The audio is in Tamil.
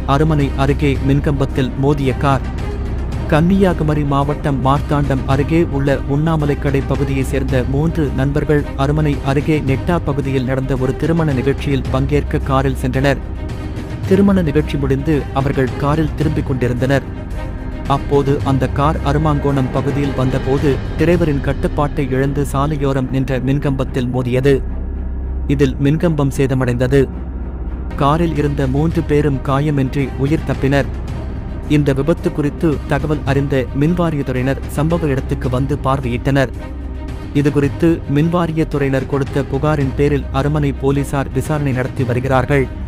அருமனை அருகே மின்கம்பத்தில் மோதிய கார் கன்னியாகுமரி மாவட்டம் மார்த்தாண்டம் அருகே உள்ள உண்ணாமலைக்கடை பகுதியைச் சேர்ந்த மூன்று நண்பர்கள் அருமனை அருகே நெட்டா பகுதியில் நடந்த ஒரு திருமண நிகழ்ச்சியில் பங்கேற்க காரில் சென்றனர் திருமண நிகழ்ச்சி முடிந்து அவர்கள் காரில் திரும்பிக் கொண்டிருந்தனர் அப்போது அந்த கார் அருமாங்கோணம் பகுதியில் வந்தபோது டிரைவரின் கட்டுப்பாட்டை இழந்து சாலையோரம் நின்ற மின்கம்பத்தில் மோதியது இதில் மின்கம்பம் சேதமடைந்தது காரில் இருந்த மூன்று பேரும் காயமின்றி உயிர் தப்பினர் இந்த விபத்து குறித்து தகவல் அறிந்த மின்வாரியத்துறையினர் சம்பவ இடத்துக்கு வந்து பார்வையிட்டனர் இதுகுறித்து மின்வாரியத்துறையினர் கொடுத்த புகாரின் பேரில் அருமனை போலீசார் விசாரணை நடத்தி வருகிறார்கள்